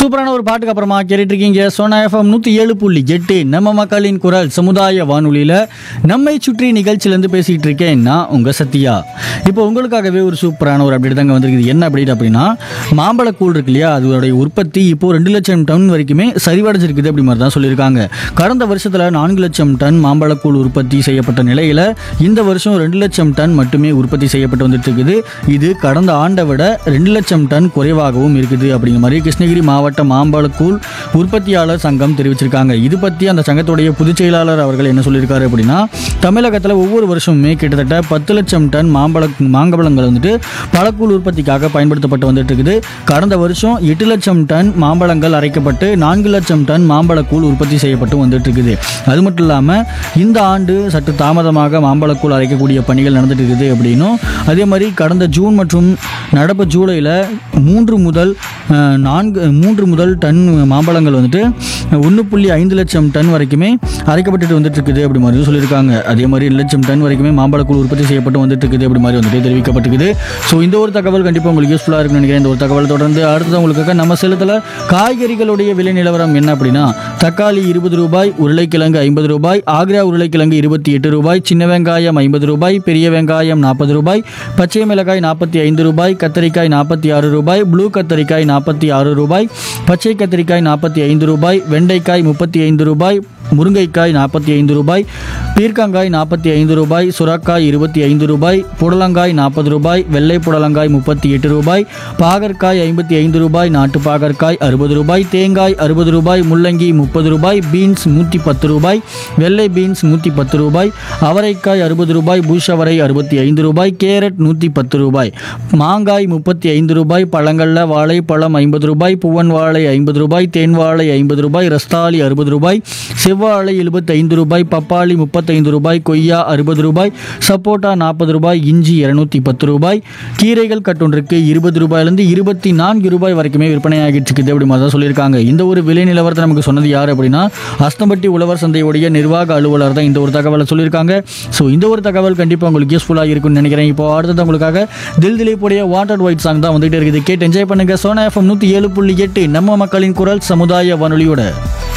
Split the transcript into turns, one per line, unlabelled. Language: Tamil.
சூப்பரான ஒரு பாட்டுக்கு அப்புறமா கேட்டுட்டு இருக்கீங்க சோனா எஃப்எம் நூற்றி ஏழு புள்ளி எட்டு நம்ம மக்களின் குரல் சமுதாய வானொலியில் நம்மை சுற்றி நிகழ்ச்சியிலேருந்து பேசிகிட்டு இருக்கேன் நான் உங்கள் சத்யா இப்போ உங்களுக்காகவே ஒரு சூப்பரான ஒரு அப்டேட் தாங்க வந்திருக்குது என்ன அப்டேட் அப்படின்னா மாம்பழக்கூழ் இருக்கு இல்லையா அதோடைய உற்பத்தி இப்போ ரெண்டு லட்சம் டன் வரைக்குமே சரிவடைஞ்சிருக்குது அப்படி மாதிரி தான் சொல்லியிருக்காங்க கடந்த வருஷத்தில் நான்கு லட்சம் டன் மாம்பழக்கூழ் உற்பத்தி செய்யப்பட்ட நிலையில் இந்த வருஷம் ரெண்டு லட்சம் டன் மட்டுமே உற்பத்தி செய்யப்பட்டு வந்துட்டு இருக்குது இது கடந்த ஆண்டை விட ரெண்டு லட்சம் டன் குறைவாகவும் இருக்குது அப்படிங்கிற மாதிரி கிருஷ்ணகிரி மாவட்ட மாம்பழக்கூழ் உற்பத்தியாளர் சங்கம் தெரிவிச்சிருக்காங்க இது பற்றி அந்த சங்கத்துடைய பொதுச் செயலாளர் அவர்கள் என்ன சொல்லியிருக்காரு அப்படின்னா தமிழகத்தில் ஒவ்வொரு வருஷமுமே கிட்டத்தட்ட பத்து லட்சம் டன் மாம்பழ மாம்பழங்கள் வந்துட்டு பழக்கூழ் உற்பத்திக்காக பயன்படுத்தப்பட்டு வந்துட்டு இருக்குது கடந்த வருஷம் எட்டு லட்சம் டன் மாம்பழங்கள் அரைக்கப்பட்டு நான்கு லட்சம் டன் மாம்பழக்கூழ் உற்பத்தி செய்யப்பட்டு வந்துட்டு இருக்குது அது மட்டும் இல்லாமல் இந்த ஆண்டு சற்று தாமதமாக மாம்பழக்கூழ் அரைக்கக்கூடிய பணிகள் நடந்துட்டு இருக்குது அப்படின்னும் அதே மாதிரி கடந்த ஜூன் மற்றும் நடப்பு ஜூலையில் மூன்று முதல் அஹ், நான்கு மூன்று முதல் டன் மாம்பழங்கள் வந்துட்டு ஒன்று புள்ளி ஐந்து லட்சம் டன் வரைக்குமே அரைக்கப்பட்டுட்டு வந்துட்டு இருக்குது அப்படி மாதிரி சொல்லியிருக்காங்க அதே மாதிரி ரெண்டு லட்சம் டன் வரைக்குமே மாம்பழக்கூழ் உற்பத்தி செய்யப்பட்டு வந்துட்டு இருக்குது அப்படி மாதிரி வந்துட்டு தெரிவிக்கப்பட்டிருக்குது ஸோ இந்த ஒரு தகவல் கண்டிப்பாக உங்களுக்கு யூஸ்ஃபுல்லாக இருக்கும்னு நினைக்கிறேன் இந்த ஒரு தகவல் தொடர்ந்து அடுத்தது உங்களுக்காக நம்ம சேலத்தில் காய்கறிகளுடைய விலை நிலவரம் என்ன அப்படின்னா தக்காளி இருபது ரூபாய் உருளைக்கிழங்கு ஐம்பது ரூபாய் ஆக்ரா உருளைக்கிழங்கு இருபத்தி எட்டு ரூபாய் சின்ன வெங்காயம் ஐம்பது ரூபாய் பெரிய வெங்காயம் நாற்பது ரூபாய் பச்சை மிளகாய் நாற்பத்தி ஐந்து ரூபாய் கத்தரிக்காய் நாற்பத்தி ஆறு ரூபாய் ப்ளூ கத்தரிக்காய் நாற்பத்தி ஆறு ரூபாய் பச்சை கத்தரிக்காய் நாற்பத்தி ஐந்து ரூபாய் வெண்டைக்காய் முப்பத்தி ஐந்து ரூபாய் முருங்கைக்காய் நாற்பத்தி ஐந்து ரூபாய் பீர்க்கங்காய் நாற்பத்தி ஐந்து ரூபாய் சுரக்காய் இருபத்தி ஐந்து ரூபாய் புடலங்காய் நாற்பது ரூபாய் வெள்ளை புடலங்காய் முப்பத்தி எட்டு ரூபாய் பாகற்காய் ஐம்பத்தி ஐந்து ரூபாய் நாட்டு பாகற்காய் அறுபது ரூபாய் தேங்காய் அறுபது ரூபாய் முள்ளங்கி முப்பது ரூபாய் பீன்ஸ் நூற்றி பத்து ரூபாய் வெள்ளை பீன்ஸ் நூற்றி பத்து ரூபாய் அவரைக்காய் அறுபது ரூபாய் பூஷவரை அறுபத்தி ஐந்து ரூபாய் கேரட் நூற்றி பத்து ரூபாய் மாங்காய் முப்பத்தி ஐந்து ரூபாய் பழங்களில் வாழைப்பழம் ஐம்பது ரூபாய் பூவன் வாழை ஐம்பது ரூபாய் தேன் வாழை ஐம்பது ரூபாய் ரஸ்தாளி அறுபது ரூபாய் செவ்வாழை எழுபத்தைந்து ரூபாய் பப்பாளி முப்பத்தைந்து ரூபாய் கொய்யா அறுபது ரூபாய் சப்போட்டா நாற்பது ரூபாய் இஞ்சி இரநூத்தி பத்து ரூபாய் கீரைகள் கட்டொன்றுக்கு இருபது ரூபாயிலிருந்து இருபத்தி நான்கு ரூபாய் வரைக்குமே விற்பனையாகிட்டு இருக்குது அப்படி மாதிரி தான் சொல்லியிருக்காங்க இந்த ஒரு விலை நிலவரத்தை நமக்கு சொன்னது யார் அப்படின்னா அஸ்தம்பட்டி உழவர் சந்தையுடைய நிர்வாக அலுவலர் தான் இந்த ஒரு தகவலை சொல்லியிருக்காங்க ஸோ இந்த ஒரு தகவல் கண்டிப்பாக உங்களுக்கு யூஸ்ஃபுல்லாக இருக்கும்னு நினைக்கிறேன் இப்போ அடுத்தது உங்களுக்காக தில் திலீப்புடைய வாட்டர் ஒயிட் சாங் தான் வந்துகிட்டே இருக்குது கேட்டு என்ஜாய் பண்ணுங்க சோனா எஃப்எம் நூற்றி ஏழு புள்ளி எட்டு நம்ம மக்களின் குரல் சமுதாய வானொலியோட